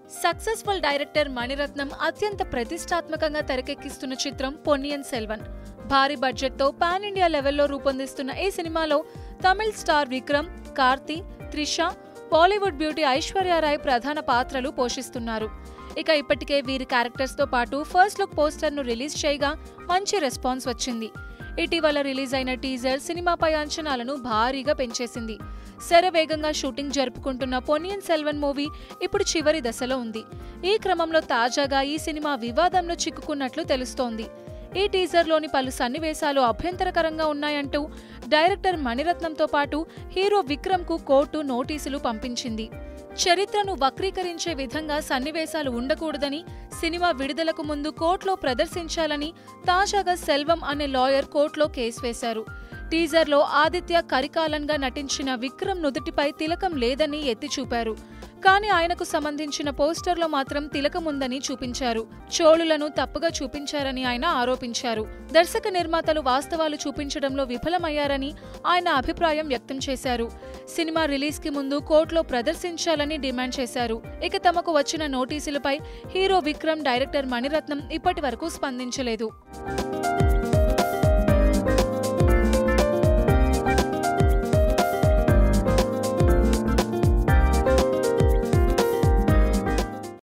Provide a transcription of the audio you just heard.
successful director Mani Ratnam అత్యంత ప్రతిష్టాత్మకంగా తెరకెక్కిస్తున్న చిత్రం పొన్నియన్ సెల్వన్ భారీ బడ్జెట్తో పాన్ ఇండియా లెవెల్లో రూపొందిస్తున్న ఈ సినిమాలో తమిళ్ స్టార్ విక్రమ్ కార్తీ త్రిష బాలీవుడ్ బ్యూటీ ఐశ్వర్యారాయ్ ప్రధాన పాత్రలు పోషిస్తున్నారు ఇక ఇప్పటికే వీరి క్యారెక్టర్స్ తో పాటు ఫస్ట్ లుక్ పోస్టర్ ను రిలీజ్ చేయగా మంచి రెస్పాన్స్ వచ్చింది ఇటీవల రిలీజ్ అయిన టీజర్ సినిమాపై అంచనాలను భారీగా పెంచేసింది శరవేగంగా షూటింగ్ జరుపుకుంటున్న పొన్నియన్ సెల్వన్ మూవీ ఇప్పుడు చివరి దశలో ఉంది ఈ క్రమంలో తాజాగా ఈ సినిమా వివాదంలో చిక్కుకున్నట్లు తెలుస్తోంది ఈ టీజర్లోని పలు సన్నివేశాలు అభ్యంతరకరంగా ఉన్నాయంటూ డైరెక్టర్ మణిరత్నంతో పాటు హీరో విక్రమ్కు కోర్టు నోటీసులు పంపించింది చరిత్రను వక్రీకరించే విధంగా సన్నివేశాలు ఉండకూడదని సినిమా విడుదలకు ముందు కోర్టులో ప్రదర్శించాలని తాజాగా సెల్వం అనే లాయర్ కోర్టులో కేసు వేశారు టీజర్లో ఆదిత్య కరికాలన్గా నటించిన విక్రమ్ నుదుటిపై తిలకం లేదని ఎత్తి చూపారు కానీ ఆయనకు సంబంధించిన పోస్టర్లో మాత్రం తిలకం ఉందని చూపించారు చోళులను తప్పుగా చూపించారని ఆయన ఆరోపించారు దర్శక నిర్మాతలు వాస్తవాలు చూపించడంలో విఫలమయ్యారని ఆయన అభిప్రాయం వ్యక్తం చేశారు సినిమా రిలీజ్ కి ముందు కోర్టులో ప్రదర్శించాలని డిమాండ్ చేశారు ఇక తమకు వచ్చిన నోటీసులపై హీరో విక్రమ్ డైరెక్టర్ మణిరత్నం ఇప్పటి వరకు స్పందించలేదు